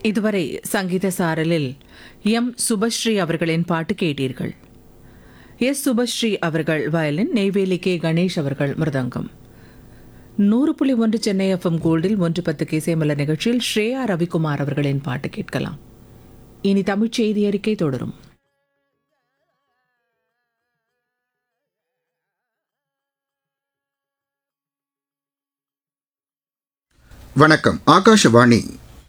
இதுவரை சங்கீத சாரலில் எம் சுபஸ்ரீ அவர்களின் பாட்டு கேட்டீர்கள் எஸ் சுபஸ்ரீ அவர்கள் வயலின் நெய்வேலி கே கணேஷ் அவர்கள் மிருதங்கம் நூறு புள்ளி ஒன்று சென்னை எஃப்எம் கோல்டில் ஒன்று பத்து கேசேமல நிகழ்ச்சியில் ஸ்ரேயா ரவிக்குமார் அவர்களின் பாட்டு கேட்கலாம் இனி தமிழ்ச் செய்தி அறிக்கை தொடரும் வணக்கம் ஆகாஷவாணி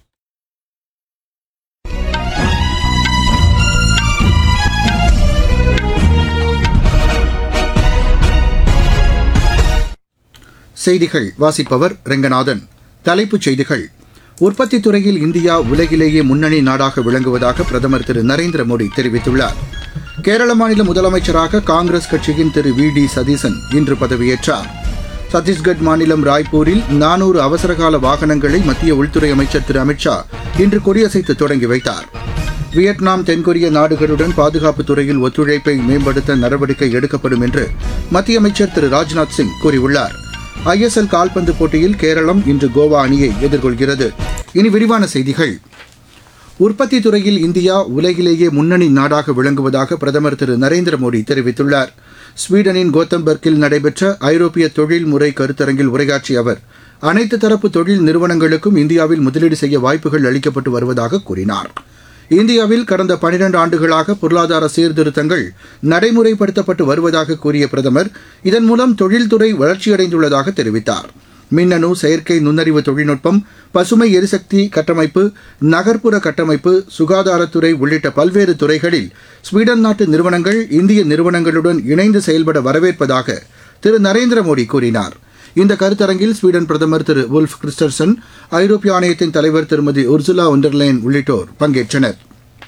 செய்திகள் வாசிப்பவர் ரெங்கநாதன் தலைப்புச் செய்திகள் உற்பத்தித் துறையில் இந்தியா உலகிலேயே முன்னணி நாடாக விளங்குவதாக பிரதமர் திரு நரேந்திர மோடி தெரிவித்துள்ளார் கேரள மாநில முதலமைச்சராக காங்கிரஸ் கட்சியின் திரு வி டி சதீசன் இன்று பதவியேற்றார் சத்தீஸ்கட் மாநிலம் ராய்ப்பூரில் நானூறு அவசரகால வாகனங்களை மத்திய உள்துறை அமைச்சர் திரு அமித்ஷா இன்று கொடியசைத்து தொடங்கி வைத்தார் வியட்நாம் தென்கொரிய நாடுகளுடன் பாதுகாப்பு துறையில் ஒத்துழைப்பை மேம்படுத்த நடவடிக்கை எடுக்கப்படும் என்று மத்திய அமைச்சர் திரு ராஜ்நாத் சிங் கூறியுள்ளார் ஐஎஸ்எல் கால்பந்து போட்டியில் கேரளம் இன்று கோவா அணியை எதிர்கொள்கிறது இனி விரிவான செய்திகள் உற்பத்தி துறையில் இந்தியா உலகிலேயே முன்னணி நாடாக விளங்குவதாக பிரதமர் திரு நரேந்திர மோடி தெரிவித்துள்ளார் ஸ்வீடனின் கோத்தம்பர்க்கில் நடைபெற்ற ஐரோப்பிய தொழில்முறை கருத்தரங்கில் உரையாற்றிய அவர் அனைத்து தரப்பு தொழில் நிறுவனங்களுக்கும் இந்தியாவில் முதலீடு செய்ய வாய்ப்புகள் அளிக்கப்பட்டு வருவதாக கூறினார் இந்தியாவில் கடந்த பனிரண்டு ஆண்டுகளாக பொருளாதார சீர்திருத்தங்கள் நடைமுறைப்படுத்தப்பட்டு வருவதாக கூறிய பிரதமர் இதன் மூலம் தொழில்துறை வளர்ச்சியடைந்துள்ளதாக தெரிவித்தார் மின்னணு செயற்கை நுண்ணறிவு தொழில்நுட்பம் பசுமை எரிசக்தி கட்டமைப்பு நகர்ப்புற கட்டமைப்பு சுகாதாரத்துறை உள்ளிட்ட பல்வேறு துறைகளில் ஸ்வீடன் நாட்டு நிறுவனங்கள் இந்திய நிறுவனங்களுடன் இணைந்து செயல்பட வரவேற்பதாக திரு நரேந்திர மோடி கூறினார் இந்த கருத்தரங்கில் ஸ்வீடன் பிரதமர் திரு உல்ஃப் கிறிஸ்டர்சன் ஐரோப்பிய ஆணையத்தின் தலைவர் திருமதி உர்சுலா ஒண்டர்லைன் உள்ளிட்டோர் பங்கேற்றனர்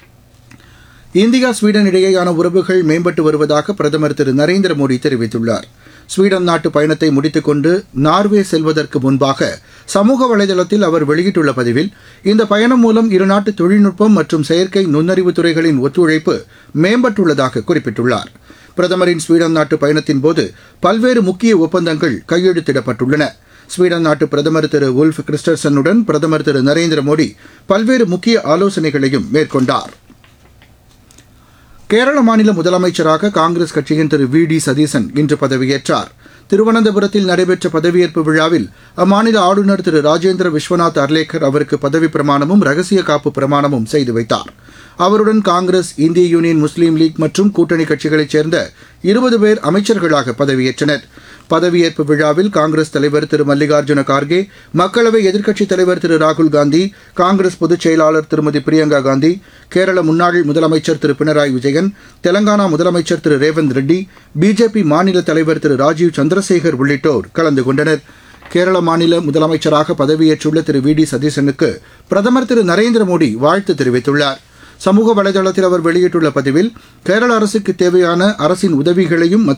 இந்தியா ஸ்வீடன் இடையேயான உறவுகள் மேம்பட்டு வருவதாக பிரதமர் திரு நரேந்திர மோடி தெரிவித்துள்ளார் ஸ்வீடன் நாட்டு பயணத்தை முடித்துக்கொண்டு நார்வே செல்வதற்கு முன்பாக சமூக வலைதளத்தில் அவர் வெளியிட்டுள்ள பதிவில் இந்த பயணம் மூலம் இருநாட்டு தொழில்நுட்பம் மற்றும் செயற்கை நுண்ணறிவு துறைகளின் ஒத்துழைப்பு மேம்பட்டுள்ளதாக குறிப்பிட்டுள்ளார் பிரதமரின் ஸ்வீடன் நாட்டு பயணத்தின் போது பல்வேறு முக்கிய ஒப்பந்தங்கள் கையெழுத்திடப்பட்டுள்ளன ஸ்வீடன் நாட்டு பிரதமர் திரு உல்ஃப் கிறிஸ்டர்சனுடன் பிரதமர் திரு நரேந்திர மோடி பல்வேறு முக்கிய ஆலோசனைகளையும் மேற்கொண்டார் கேரள மாநில முதலமைச்சராக காங்கிரஸ் கட்சியின் திரு வி டி சதீசன் இன்று பதவியேற்றார் திருவனந்தபுரத்தில் நடைபெற்ற பதவியேற்பு விழாவில் அம்மாநில ஆளுநர் திரு ராஜேந்திர விஸ்வநாத் அர்லேக்கர் அவருக்கு பதவி பிரமாணமும் ரகசிய காப்பு பிரமாணமும் செய்து வைத்தார் அவருடன் காங்கிரஸ் இந்திய யூனியன் முஸ்லீம் லீக் மற்றும் கூட்டணி கட்சிகளைச் சேர்ந்த இருபது பேர் அமைச்சர்களாக பதவியேற்றனர் பதவியேற்பு விழாவில் காங்கிரஸ் தலைவர் திரு மல்லிகார்ஜுன கார்கே மக்களவை எதிர்க்கட்சித் தலைவர் திரு ராகுல் காந்தி காங்கிரஸ் பொதுச் செயலாளர் திருமதி பிரியங்கா காந்தி கேரள முன்னாள் முதலமைச்சர் திரு பினராயி விஜயன் தெலங்கானா முதலமைச்சர் திரு ரேவந்த் ரெட்டி பிஜேபி மாநில தலைவர் திரு ராஜீவ் சந்திரசேகர் உள்ளிட்டோர் கலந்து கொண்டனர் கேரள மாநில முதலமைச்சராக பதவியேற்றுள்ள திரு வி டி சதீசனுக்கு பிரதமர் திரு நரேந்திர மோடி வாழ்த்து தெரிவித்துள்ளார் சமூக வலைதளத்தில் அவர் வெளியிட்டுள்ள பதிவில் கேரள அரசுக்கு தேவையான அரசின் உதவிகளையும் மத்திய